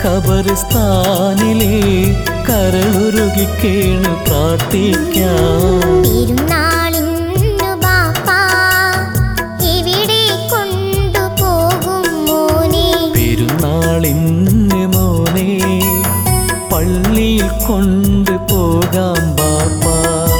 ഖബറിസ്ഥാനിലെ കരളുരുകിക്കേണ് പ്രാർത്ഥിക്കാം തിരുനാളിന്നു ബാപ്പാ എവിടെ കൊണ്ടുപോകും മോനെ പെരുന്നാളിന് മോനെ പള്ളിയിൽ കൊണ്ടു പോകാം ബാപ്പാ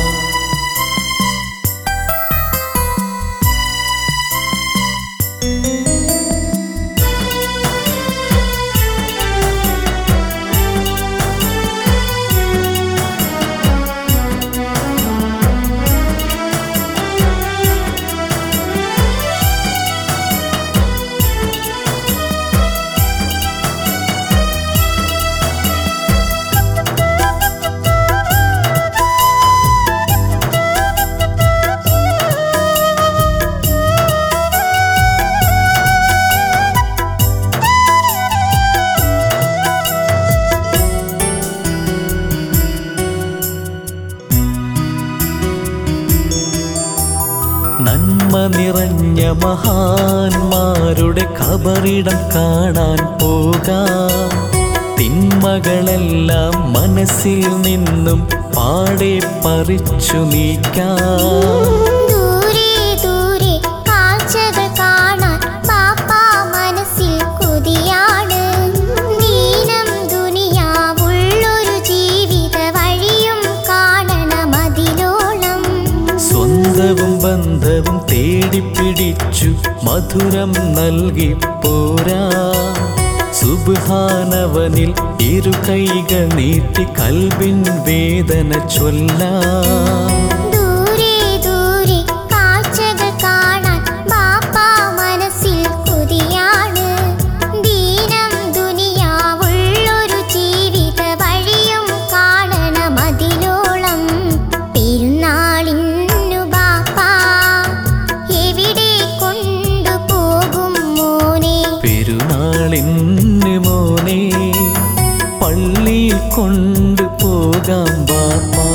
നന്മ നിറഞ്ഞ മഹാന്മാരുടെ ഖബറിടം കാണാൻ പോകാം തിന്മകളെല്ലാം മനസ്സിൽ നിന്നും പാടെ പറിച്ചു നീക്കാം ദൂരെ ദൂരെ കാഴ്ചകൾ കാണാൻ ബാപ്പാ മനസ്സിൽ കൊതിയാണ് ദീനം ദുനിയാവുള്ളൊരു ജീവിത വഴിയും കാണണമതിലോളം സ്വന്തവും ബന്ധവും തേടിപ്പിടിച്ചു മധുരം നൽകി പോരാ സുബാനവനിൽ ഇരു കൈകൾ നീട്ടി കൽവിൻ വേദന ചൊല്ലാം ദൂരെ ദൂരെ കാഴ്ചകൾ കാണാൻ ബാപ്പാ മനസ്സിൽ കൊതിയാണ് ദീനം ദുനിയാവുള്ളൊരു ജീവിത വഴിയും കാണണമതിലോളം പെരുന്നാളിന്നു ബാപ്പാ എവിടെ കൊണ്ടുപോകും മോനെ പെരുന്നാളിന് മോനെ പള്ളിയിൽ കൊണ്ടു പോകാം ബാപ്പാ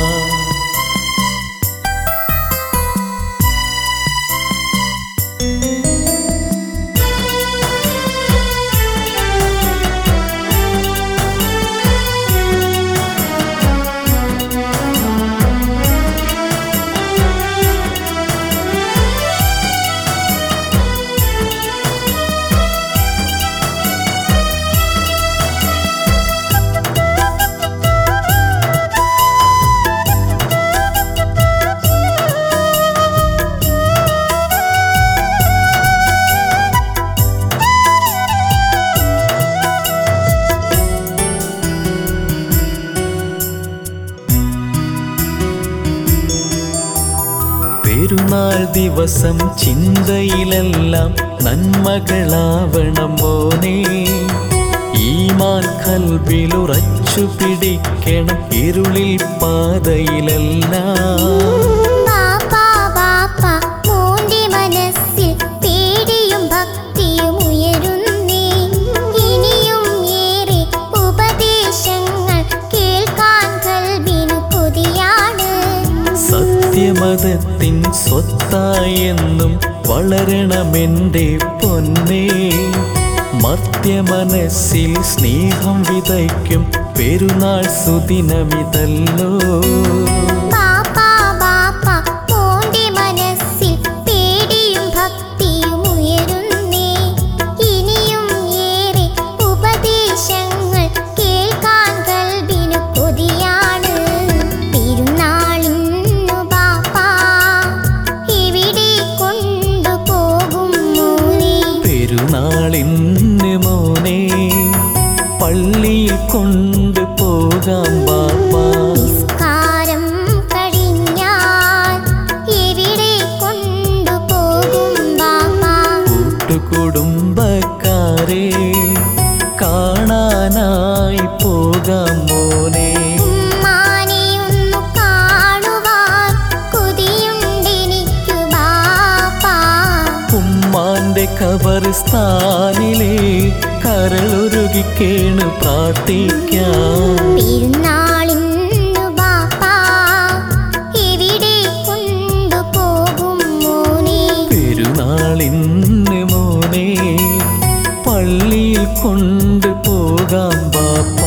പെരുന്നാൾ ദിവസം ചിന്തയിലെല്ലാം നന്മകളാവണം മോനെ ഈമാൻ കൽബിലുറച്ചു പിടിക്കണം ഇരുളിൽ പാതയിലെല്ലാം ബാപ്പാ ബാപ്പാ മോന്റെ മനസ്സിൽ പേടിയും ഭക്തിയും ഉയരുന്നേ ഇനിയും ഏറെ ഉപദേശങ്ങൾ കേൾക്കാൻ കൽബിനു കൊതിയാണ് സത്യമതത്തിൻ സ്വത്തായെന്നും വളരണമെൻ്റെ പൊന്നേ മർത്യമനസ്സിൽ സ്നേഹം വിതയ്ക്കും പെരുന്നാൾ സുദിനമിതല്ലോ ബാപ്പാ ബാപ്പാ മോന്റെ മനസ്സിൽ പേടിയും ഭക്തിയും ഉയരുന്നേ ഇനിയും ഏറെ ഉപദേശങ്ങൾ കേൾക്കാൻ കൽബിനു കൊതിയാണ് തിരുനാളിന്നു ബാപ്പാ എവിടെ കൊണ്ടുപോകും മോനെ പെരുന്നാളിന് മോനെ പള്ളിയിൽ കൊണ്ടു പോകാം ബാപ്പാ നിസ്കാരം കഴിഞ്ഞാൽ എവിടെ കൊണ്ടുപോകും ബാപ്പാ കൂട്ടുകുടുംബക്കാരെ കാണാനായി പോകാം മോനെ ഉമ്മാനെയൊന്നു കാണുവാൻ കൊതിയുണ്ടെനിക്കു ബാപ്പാ ഉമ്മാന്റെ ഖബറിസ്ഥാനിലെ കരളുരുകിക്കേണ് പ്രാർത്ഥിക്കാം പെരുന്നാളിന്നു ബാപ്പാ എവിടെ കൊണ്ടുപോകും മോനെ പെരുന്നാളിന് മോനെ പള്ളിയിൽ കൊണ്ടു പോകാം ബാപ്പ